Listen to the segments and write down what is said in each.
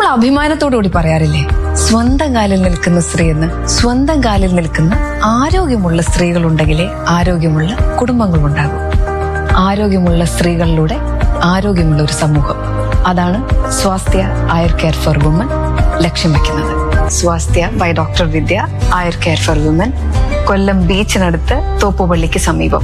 അഭിമാനത്തോടുകൂടി പറയാറില്ലേ സ്വന്തം കാലിൽ നിൽക്കുന്ന സ്ത്രീ എന്ന് സ്വന്തം കാലിൽ നിൽക്കുന്ന ആരോഗ്യമുള്ള സ്ത്രീകൾ ഉണ്ടെങ്കിലേ ആരോഗ്യമുള്ള കുടുംബങ്ങൾ ഉണ്ടാകും ആരോഗ്യമുള്ള സ്ത്രീകളിലൂടെ ആരോഗ്യമുള്ള ഒരു സമൂഹം അതാണ് Swasthya Ayur care for women ലക്ഷ്യം വെക്കുന്നത് Swasthya by doctor Vidya Ayur care for women Kollam ബീച്ചിനടുത്ത് തോപ്പുപള്ളിക്ക് സമീപം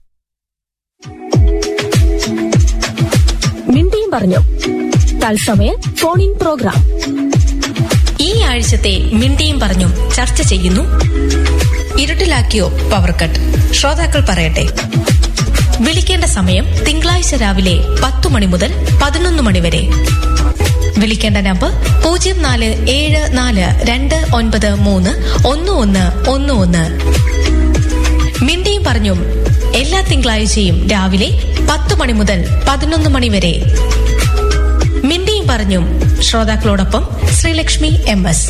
മിണ്ടിയും പറഞ്ഞു തത്സമയ ഫോൺ ഇൻ പ്രോഗ്രാം ഈ ആഴ്ചത്തെ മിണ്ടിയും പറഞ്ഞും ചർച്ച ചെയ്യുന്നു ഇരുട്ടിലാക്കിയോ പവർ കട്ട് ശ്രോതാക്കൾ പറയട്ടെ വിളിക്കേണ്ട സമയം തിങ്കളാഴ്ച രാവിലെ പത്തു മണി മുതൽ പതിനൊന്ന് മണി വരെ വിളിക്കേണ്ട നമ്പർ പൂജ്യം നാല് ഏഴ് നാല് രണ്ട് ഒൻപത് മൂന്ന് ഒന്ന് ഒന്ന് ഒന്ന് ഒന്ന് മിണ്ടിയും പറഞ്ഞും എല്ലാ തിങ്കളാഴ്ചയും രാവിലെ പത്ത് മണി മുതൽ പതിനൊന്ന് മണി വരെ മിണ്ടിയും പറഞ്ഞും ശ്രോതാക്കളോടൊപ്പം ശ്രീലക്ഷ്മി എം എസ്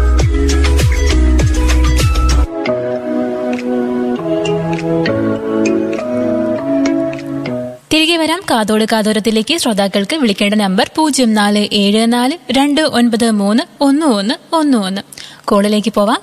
തിരികെ വരാം കാതോട് കാതോരത്തിലേക്ക് ശ്രോതാക്കൾക്ക് വിളിക്കേണ്ട നമ്പർ പൂജ്യം നാല് ഏഴ് നാല് രണ്ട് ഒൻപത് മൂന്ന് ഒന്ന് ഒന്ന് ഒന്ന് ഒന്ന് കോളിലേക്ക് പോവാം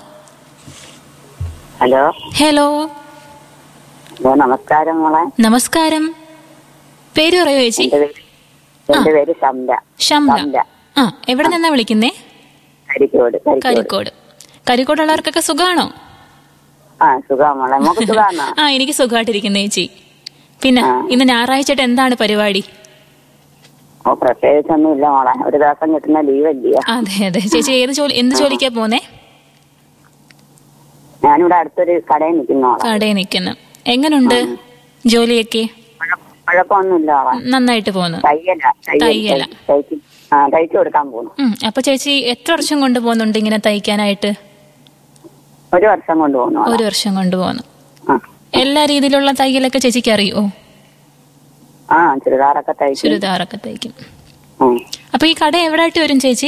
ഹലോ ഹലോ ഹലോ നമസ്കാരം മോളെ നമസ്കാരം പേര് പറയോ ചേച്ചി എന്റെ പേര് എന്റെ പേര് ശംല ഷംല ശംല ആ എവിടെ നിന്നാ വിളിക്കുന്നേ കരിക്കോട് കരിക്കോട് കരിക്കോട് കരിക്കോടുള്ളവർക്കൊക്കെ സുഖാണോ ആ സുഖാ മോളെ മോക്ക് സുഖാണോ ആ എനിക്ക് സുഖമായിട്ടിരിക്കുന്നു ചേച്ചി പിന്നെ ഇന്ന് ഞായറാഴ്ചയായിട്ട് എന്താണ് പരിപാടി ഓ പ്രത്യേകിച്ചൊന്നും ഇല്ല മോളെ ഒരു ദിവസം കിട്ടുന്ന ലീവ് അല്ലയോ അതെ അതെ ചേച്ചി ഏത് ജോലി എന്ത് ജോലിക്കാ പോന്നേ ഞാനിവിടെ അടുത്തൊരു കടയിൽ നിൽക്കുന്ന മോളെ കടയിൽ നിൽക്കുന്നു എങ്ങനുണ്ട് ജോലിയൊക്കെ കുഴ- കുഴപ്പമൊന്നുമില്ല മോളെ നന്നായിട്ട് പോന്നു തയ്യല തയ്യല. തയ്ച്ച് ആ തയ്ച്ചു കൊടുക്കാൻ പോകുന്നു ഉം, അപ്പൊ ചേച്ചി എത്ര വർഷം കൊണ്ട് പോകുന്നുണ്ട് ഇങ്ങനെ തയ്ക്കാനായിട്ട് ഒരു വർഷം കൊണ്ട് പോകുന്നു മോളെ. ഒരു വർഷം കൊണ്ട് പോകുന്നു ആ. എല്ലാ രീതിയിലുള്ള തയ്യലൊക്കെ ചേച്ചിക്ക് അറിയോ ആ ചുരിദാറൊക്കെ തയ്ച്ചു ചുരിദാറൊക്കെ തയ്ക്കും ഉം. അപ്പൊ ഈ കട എവിടായിട്ട് വരും ചേച്ചി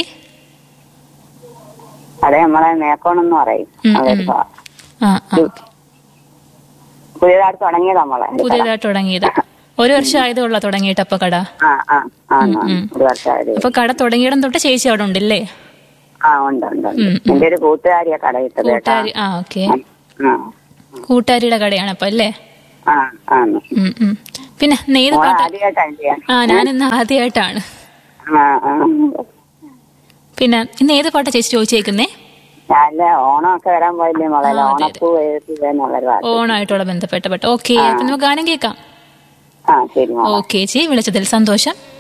കട നമ്മളെ മേക്കോണെന്ന് പറയും ഉം, അതൊരു ഉം. ഭാ- ആ ആ പുതിയതായിട്ട് തുടങ്ങിയതാ മോളെ ഒരു കട. പുതിയതായിട്ട് തുടങ്ങിയത് ഒരു വർഷം ആയതുള്ള തുടങ്ങിയിട്ട് അപ്പൊ കട ആ ആ ആ ഉം, ഉം. ഒരു വർഷമായത് അപ്പൊ കട തുടങ്ങിയിടം തൊട്ട് ചേച്ചി അവിടെ ഉണ്ടല്ലേ ആ ഉണ്ട് ഉണ്ട് ഉണ്ട്. ഉം, ഉം. എന്റെ ഒരു കൂട്ടുകാരിയാ കടയിട്ടത് കേട്ടാ കൂട്ടുകാരി ആ ഓക്കെ ആ കൂട്ടുകാരിയുടെ കടയാണ് അപ്പൊ അല്ലേ ആ ആണ് ഉം, ഉം. പിന്നെ നെയ്ത് മോളെ പാട്ട് ആദ്യമായിട്ടാ ആ ഞാൻ ഇന്ന് ആദ്യമായിട്ടാണ് ആ ആ പിന്നെ ഇന്ന് ഏത് പാട്ടാ ചേച്ചി ചോദിച്ചേക്കുന്നേ നല്ല ഓണമൊക്കെ വരാൻ പോയില്ലേ മോളെ ആ, അതെ, അതെ. ഓണപ്പൂ എന്നുള്ളൊരു പാട്ട് ഓണായിട്ടുള്ള ബന്ധപ്പെട്ട പാട്ട് ഓക്കെ അപ്പൊ നമുക്ക് ഗാനം കേൾക്കാം ആ ശരി മോളെ ഓക്കെ ചേച്ചി വിളിച്ചതിൽ സന്തോഷം